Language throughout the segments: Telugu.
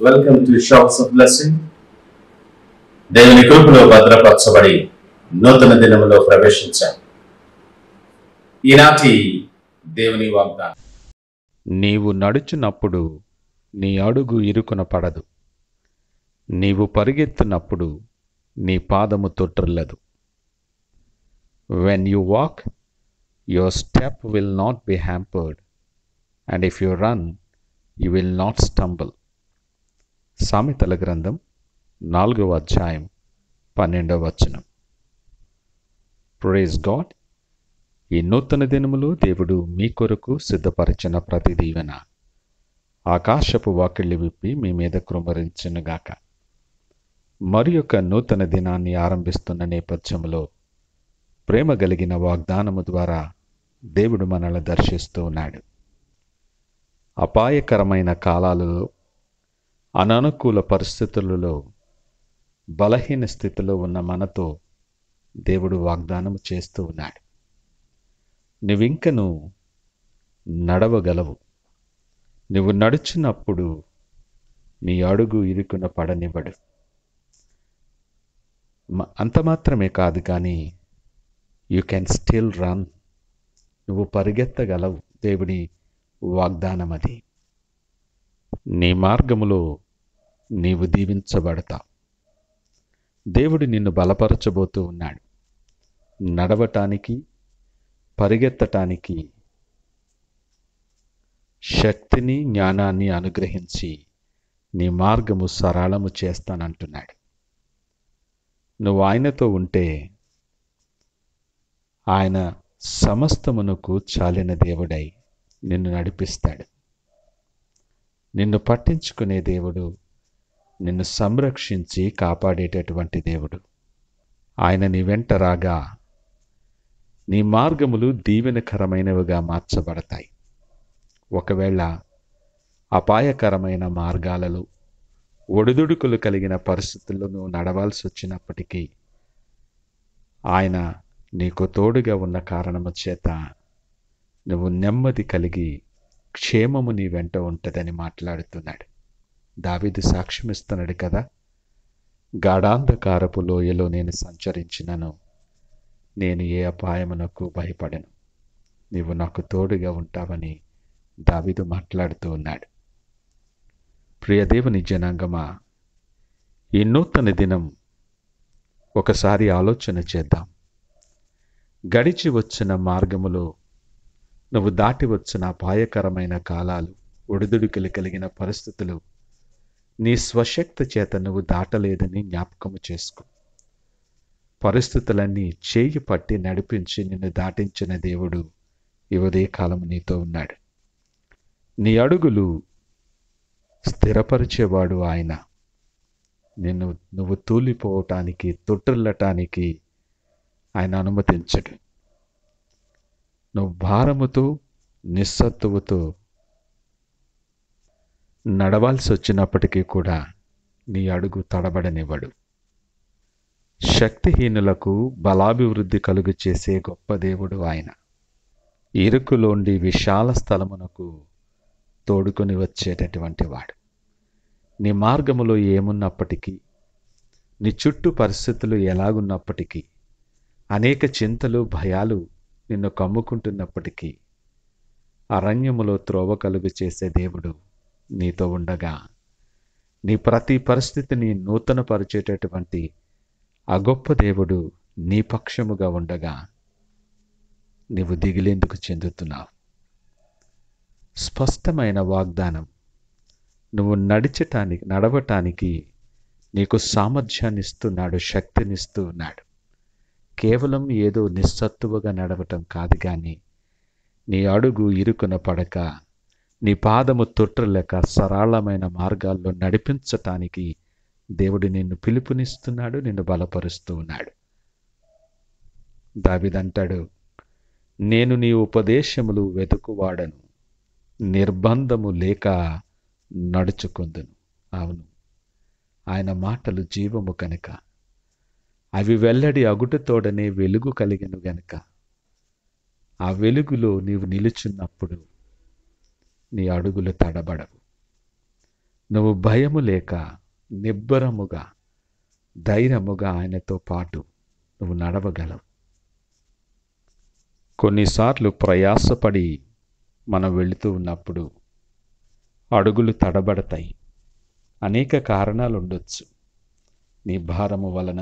welcome to shops of blessing దేవుని కృపలో భద్రపరచబడి నూతన దినములో ప్రవేశించాం ఈనాటి దేవుని వాగ్దానం నీవు నడుచునప్పుడు నీ అడుగు ఇరుకున పడదు నీవు పరిగెత్తునప్పుడు నీ పాదము తొట్టిల్లదు when you walk your step will not be hampered and if you run you will not stumble సామెతల గ్రంథం నాలుగవ అధ్యాయం పన్నెండవ వచనం ప్రేజ్ గాడ్ ఈ నూతన దినములో దేవుడు మీ కొరకు సిద్ధపరిచిన ప్రతి దీవెన ఆకాశపు వాకిళ్ళు విప్పి మీ మీద కృమరించునుగాక మరి యొక్క నూతన దినాన్ని ఆరంభిస్తున్న నేపథ్యంలో ప్రేమ కలిగిన వాగ్దానము ద్వారా దేవుడు మనల్ని దర్శిస్తూ ఉన్నాడు అపాయకరమైన కాలాలలో అననుకూల పరిస్థితులలో బలహీన స్థితిలో ఉన్న మనతో దేవుడు వాగ్దానము చేస్తూ ఉన్నాడు నువ్వింకను నడవగలవు నువ్వు నడుచున్నప్పుడు నీ అడుగు ఇరుకున పడనివ్వడు మ- అంత మాత్రమే కాదు కానీ యు కెన్ స్టిల్ రన్ నువ్వు పరిగెత్తగలవు దేవుడి వాగ్దానం అది నీ మార్గములో నీవు దీవించబడతావు దేవుడు నిన్ను బలపరచబోతూ ఉన్నాడు నడవటానికి పరిగెత్తటానికి శక్తిని జ్ఞానాన్ని అనుగ్రహించి నీ మార్గము సరళము చేస్తానంటున్నాడు నువ్వు ఆయనతో ఉంటే ఆయన సమస్తమునకు చాలిన దేవుడై నిన్ను నడిపిస్తాడు నిన్ను పట్టించుకునే దేవుడు నిన్ను సంరక్షించి కాపాడేటటువంటి దేవుడు ఆయన నీ వెంట రాగా నీ మార్గములు దీవెనకరమైనవిగా మార్చబడతాయి ఒకవేళ అపాయకరమైన మార్గాలలో ఒడిదుడుకులు కలిగిన పరిస్థితుల్లో నువ్వు నడవాల్సి వచ్చినప్పటికీ ఆయన నీకు తోడుగా ఉన్న కారణము చేత నువ్వు నెమ్మది కలిగి క్షేమము నీ వెంట ఉంటుందని మాట్లాడుతున్నాడు దావీదు సాక్ష్యం ఇస్తున్నాడు కదా గాఢాంధకారపు లోయలో నేను సంచరించినను నేను ఏ అపాయమునకు భయపడను నీవు నాకు తోడుగా ఉంటావని దావీదు మాట్లాడుతూ ఉన్నాడు ప్రియదేవుని జనాంగమా ఈ నూతన దినం ఒకసారి ఆలోచన చేద్దాం గడిచి వచ్చిన మార్గములో నువ్వు దాటి వచ్చిన అపాయకరమైన కాలాలు ఒడిదుడుకులు కలిగిన పరిస్థితులు నీ స్వశక్తి చేత నువ్వు దాటలేదని జ్ఞాపకము చేసుకో పరిస్థితులన్నీ చేయి పట్టి నడిపించి నిన్ను దాటించిన దేవుడు ఈ ఉదయకాలం నీతో ఉన్నాడు నీ అడుగులు స్థిరపరిచేవాడు ఆయన నిన్ను నువ్వు తూలిపోవటానికి తొట్టిల్లటానికి ఆయన అనుమతించడు నువ్వు భారముతో నిస్సత్తువుతో నడవాల్సి వచ్చినప్పటికీ కూడా నీ అడుగు తడబడనివ్వడు శక్తిహీనులకు బలాభివృద్ధి కలుగు చేసే గొప్ప దేవుడు ఆయన ఇరుకులోండి విశాల స్థలమునకు తోడుకొని వచ్చేటటువంటి వాడు నీ మార్గములో ఏమున్నప్పటికీ నీ చుట్టూ పరిస్థితులు ఎలాగున్నప్పటికీ అనేక చింతలు భయాలు నిన్ను కమ్ముకుంటున్నప్పటికీ అరణ్యములో త్రోవ కలుగు చేసే దేవుడు నీతో ఉండగా నీ ప్రతి పరిస్థితిని నూతనపరిచేటటువంటి ఆ గొప్ప దేవుడు నీ పక్షముగా ఉండగా నీవు దిగిలేందుకు చెందుతున్నావు స్పష్టమైన వాగ్దానం నువ్వు నడిచటానికి నడవటానికి నీకు సామర్థ్యాన్ని ఇస్తున్నాడు శక్తినిస్తూ ఉన్నాడు కేవలం ఏదో నిస్సత్తువగా నడవటం కాదు కానీ నీ అడుగు ఇరుకున పడక నీ పాదము తొట్టలేక సరళమైన మార్గాల్లో నడిపించటానికి దేవుడు నిన్ను పిలుపునిస్తున్నాడు నిన్ను బలపరుస్తూ ఉన్నాడు దావిదంటాడు నేను నీ ఉపదేశములు వెతుకువాడను నిర్బంధము లేక నడుచుకుందును అవును ఆయన మాటలు జీవము కనుక అవి వెల్లడి అగుటతోడనే వెలుగు కలిగను గనుక ఆ వెలుగులో నీవు నిలుచున్నప్పుడు నీ అడుగులు తడబడవు నువ్వు భయము లేక నిబ్బరముగా ధైర్యముగా ఆయనతో పాటు నువ్వు నడవగలవు కొన్నిసార్లు ప్రయాసపడి మనం వెళుతూ ఉన్నప్పుడు అడుగులు తడబడతాయి అనేక కారణాలు ఉండొచ్చు నీ భారము వలన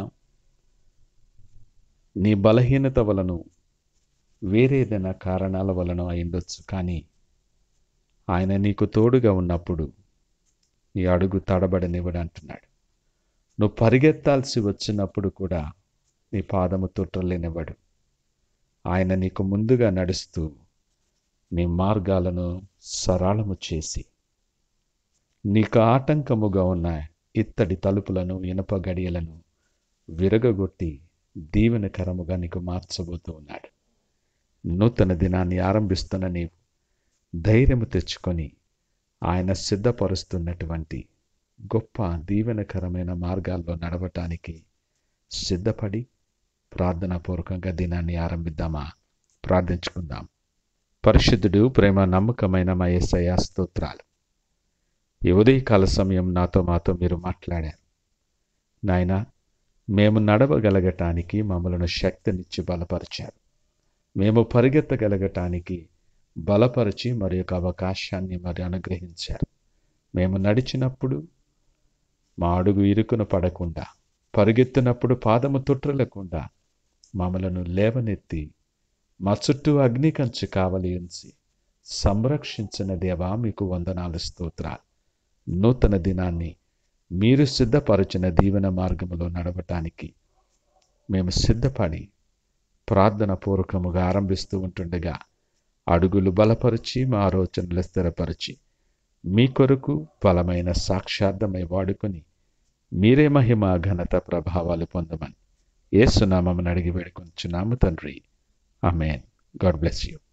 నీ బలహీనత వలన వేరేదైనా కారణాల వలన అయిండొచ్చు కానీ ఆయన నీకు తోడుగా ఉన్నప్పుడు నీ అడుగు తడబడనివ్వడు అంటున్నాడు నువ్వు పరిగెత్తాల్సి వచ్చినప్పుడు కూడా నీ పాదము తొట్టలేనివ్వడు ఆయన నీకు ముందుగా నడుస్తూ నీ మార్గాలను సరళము చేసి నీకు ఆటంకముగా ఉన్న ఇత్తడి తలుపులను ఇనప గడియలను విరగగొట్టి దీవెనకరముగా నీకు మార్చబోతూ ఉన్నాడు నూతన దినాన్ని ఆరంభిస్తున్న నీవు ధైర్యము తెచ్చుకొని ఆయన సిద్ధపరుస్తున్నటువంటి గొప్ప దీవెనకరమైన మార్గాల్లో నడవటానికి సిద్ధపడి ప్రార్థనాపూర్వకంగా దినాన్ని ఆరంభిద్దామా ప్రార్థించుకుందాం పరిశుద్ధుడు ప్రేమ నమ్మకమైన మా యేసయ్య స్తోత్రాలు ఈ ఉదయకాల సమయం నాతో మాతో మీరు మాట్లాడారు నాయన మేము నడవగలగటానికి మమ్మలను శక్తినిచ్చి బలపరిచారు మేము పరిగెత్తగలగటానికి బలపరిచి మరి యొక్క అవకాశాన్ని మరి అనుగ్రహించారు మేము నడిచినప్పుడు మా అడుగు ఇరుకున పడకుండా పరిగెత్తినప్పుడు పాదము తొట్టులకుండా మమ్మలను లేవనెత్తి మా చుట్టూ అగ్ని కంచి కావలి ఉంచి సంరక్షించిన దేవా మీకు వందనాలు స్తోత్రాలు నూతన దినాన్ని మీరు సిద్ధపరిచిన దీవెన మార్గములో నడవటానికి మేము సిద్ధపడి ప్రార్థన పూర్వకముగా ఆరంభిస్తూ ఉంటుండగా అడుగులు బలపరిచి మా ఆలోచనలు స్థిరపరిచి మీ కొరకు బలమైన సాక్షార్థమై వాడుకొని మీరే మహిమ ఘనత ప్రభావాలు పొందమని ఏసునామని అడిగి వేడుకొంచున్నాము తండ్రి అమేన్ గాడ్ బ్లెస్ యూ